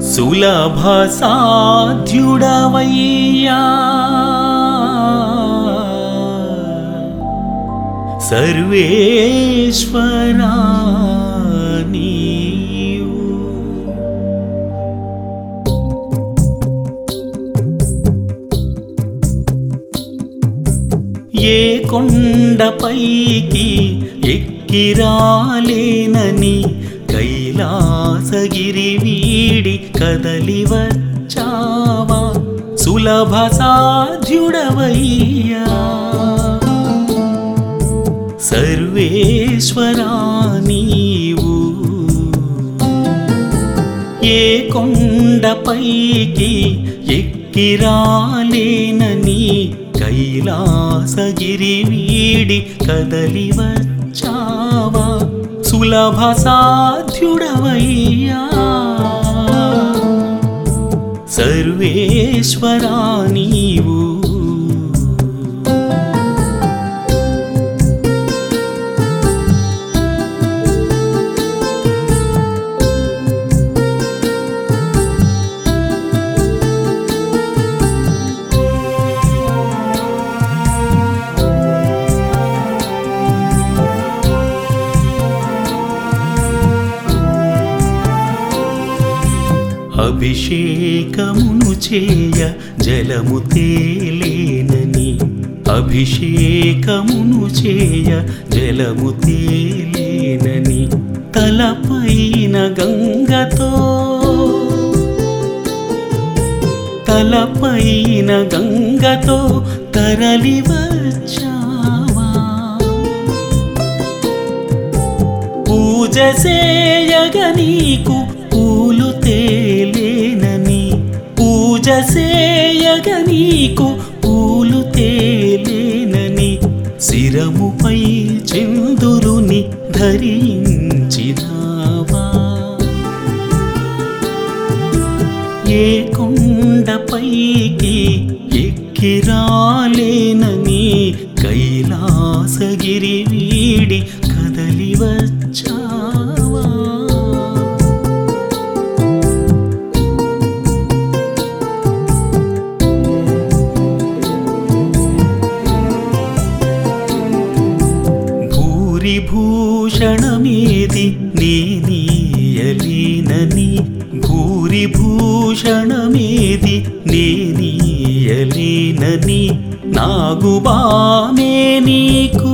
సులభ సాధ్యుడవయ్యా సర్వేశ్వరా నీవు ఏ కొండపైకి ఎక్కిరాలేనని కైలాసగిరి వీడి కదలి వచ్చావా సులభ సాధ్యుడవయ్యా సర్వేశ్వరా నీవు ఏ కొండపైకి ఎక్కిరాలేనని కైలాసగిరి వీడి కదలి వచ్చావా సులభ సాధ్యుడవయ్యా సర్వేశ్వరా నీవు అభిషేకమును చేయ జలము తేలేనని అభిషేకమును చేయ జలము తేలేనని తలపైన గంగతో తలపైన గంగతో తరలి వచ్చావా పూజ సేయగ నీకు పూలు తేలేనని పూజ సేయగ నీకు పూలు తేలేనని శిరముపై చందురుని ధరించినావా ఏ కొండపైకి ఎక్కిరాలేనని కైలాసగిరి వీడి కదలి వచ్చావా భూరి భూషణమేది నేనీయలేనని భూరి భూషణమేది నేనీయలేనని నాగుబామే నీకు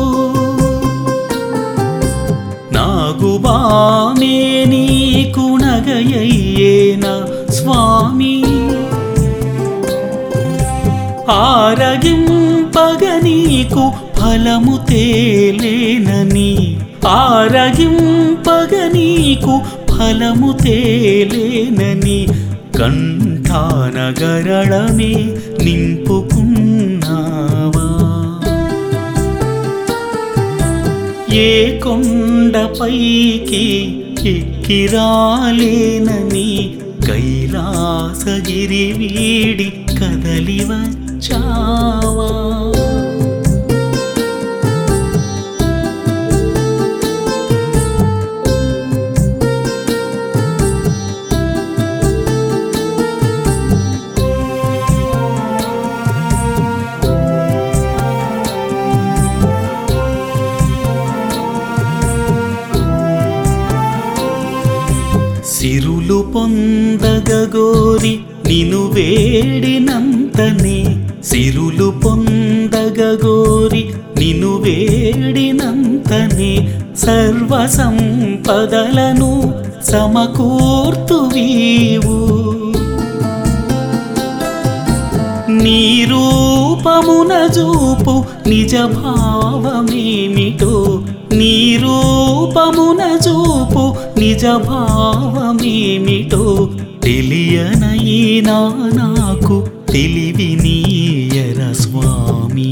నాగుబామే నీకు నగయ్యేనా స్వామి ఆరగింపగ నీకు ఫలము తేలేనని ఆరగింపగ నీకు ఫలము తేలేనని కంఠానగరళమే నింపుకున్నావా ఏ కొండపైకి ఎక్కిరాలేనని కైలాసగిరి వీడి కదలి వచ్చావా సిరులు పొందగగోరి నిను వేడినంతనే సిరులు పొందగగోరి నిను వేడినంతనే సర్వ సంపదలను సమకూర్తువీవు నీ రూపమున చూపు నిజ భావమేమిటో నీ రూపమున చూపు నిజ భావమేమిటో తెలియనైనా నాకు తెలివి నీయర స్వామి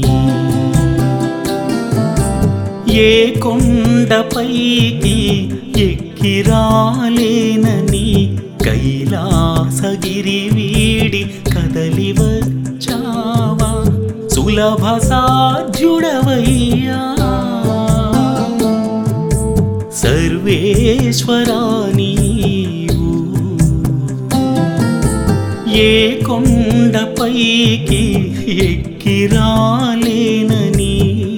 ఏ కొండపైకి ఎక్కిరాలేనని కైలాసగిరి వీడి కదలి వచ్చావా సులభ సాధ్యుడవయ్యా సర్వేశ్వరా నీవు ఏ కొండపైకి ఎక్కిరాలేనని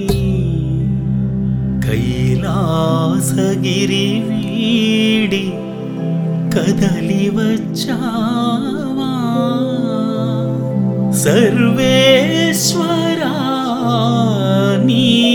కైలాసగిరి వీడి కదలి వచ్చావా సర్వేశ్వరా నీ